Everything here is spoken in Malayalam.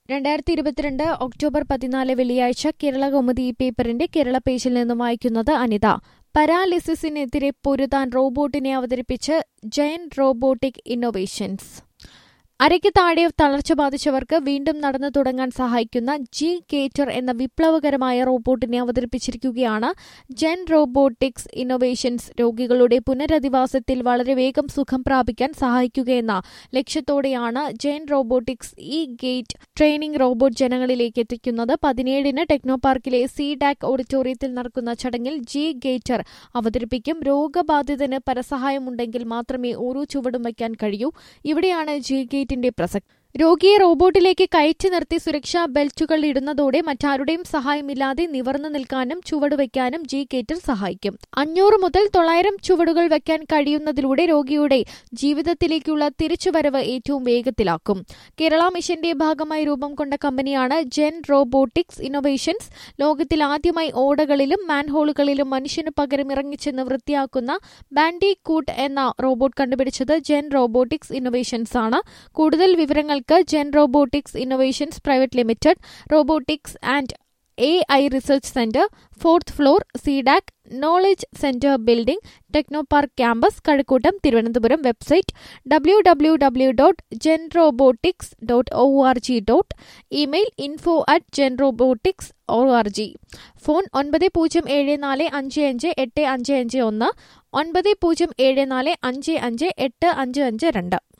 രണ്ടായിരത്തി ഇരുപത്തിരണ്ട് ഒക്ടോബർ പതിനാല് വെള്ളിയാഴ്ച കേരള കൗമുദി ഈ പേപ്പറിന്റെ കേരള പേജിൽ നിന്നും വായിക്കുന്നത് അനിത പരാലിസിസിനെതിരെ പൊരുതാൻ റോബോട്ടിനെ അവതരിപ്പിച്ച് ജയൻ റോബോട്ടിക് ഇന്നൊവേഷൻസ് അരയ്ക്ക് താഴെ തളർച്ച ബാധിച്ചവർക്ക് വീണ്ടും നടന്നു തുടങ്ങാൻ സഹായിക്കുന്ന ജി കേറ്റർ എന്ന വിപ്ലവകരമായ റോബോട്ടിനെ അവതരിപ്പിച്ചിരിക്കുകയാണ് ജെൻ റോബോട്ടിക്സ് ഇന്നൊവേഷൻസ് രോഗികളുടെ പുനരധിവാസത്തിൽ വളരെ വേഗം സുഖം പ്രാപിക്കാൻ സഹായിക്കുകയെന്ന ലക്ഷ്യത്തോടെയാണ് Gen Robotics E gate training robot ജനങ്ങളിലേക്ക് എത്തിക്കുന്നത് പതിനേഴിന് ടെക്നോ പാർക്കിലെ സി ഡാക് ഓഡിറ്റോറിയത്തിൽ നടക്കുന്ന ചടങ്ങിൽ ജി ഗേറ്റർ അവതരിപ്പിക്കും രോഗബാധിതന് പരസഹായമുണ്ടെങ്കിൽ മാത്രമേ ഓരോ ചുവടും വയ്ക്കാൻ കഴിയൂ ഇവിടെയാണ് ജി ഗേറ്റിന്റെ പ്രസക്തി രോഗിയെ റോബോട്ടിലേക്ക് കയറ്റി നിർത്തി സുരക്ഷാ ബെൽറ്റുകൾ ഇടുന്നതോടെ മറ്റാരുടെയും സഹായമില്ലാതെ നിവർന്നു നിൽക്കാനും ചുവട് വയ്ക്കാനും ജി കേറ്റർ സഹായിക്കും അഞ്ഞൂറ് മുതൽ തൊള്ളായിരം ചുവടുകൾ വയ്ക്കാൻ കഴിയുന്നതിലൂടെ രോഗിയുടെ ജീവിതത്തിലേക്കുള്ള തിരിച്ചുവരവ് ഏറ്റവും വേഗത്തിലാക്കും കേരള മിഷന്റെ ഭാഗമായി രൂപം കൊണ്ട കമ്പനിയാണ് ജെൻ റോബോട്ടിക്സ് ഇന്നൊവേഷൻസ് ലോകത്തിൽ ആദ്യമായി ഓടകളിലും മാൻഹോളുകളിലും മനുഷ്യന് പകരം ഇറങ്ങിച്ചെന്ന് വൃത്തിയാക്കുന്ന ബാൻഡി കൂട്ട് എന്ന റോബോട്ട് കണ്ടുപിടിച്ചത് ജെൻ റോബോട്ടിക്സ് ഇന്നൊവേഷൻസ് ആണ് കൂടുതൽ വിവരങ്ങൾ നിങ്ങൾക്ക് Gen Robotics innovations private limited robotics and A I research centre fourth floor CDAC knowledge centre building techno park campus Kazhakoottam Thiruvananthapuram website W W W dot Gen Robotics dot O R G dot email info at Gen Robotics O R G phone ഒൻപത് പൂജ്യം ഏഴ് നാല് അഞ്ച് അഞ്ച് എട്ട് അഞ്ച് അഞ്ച് ഒന്ന് ഒൻപത് പൂജ്യം ഏഴ് നാല് അഞ്ച് അഞ്ച് എട്ട് അഞ്ച് അഞ്ച് രണ്ട്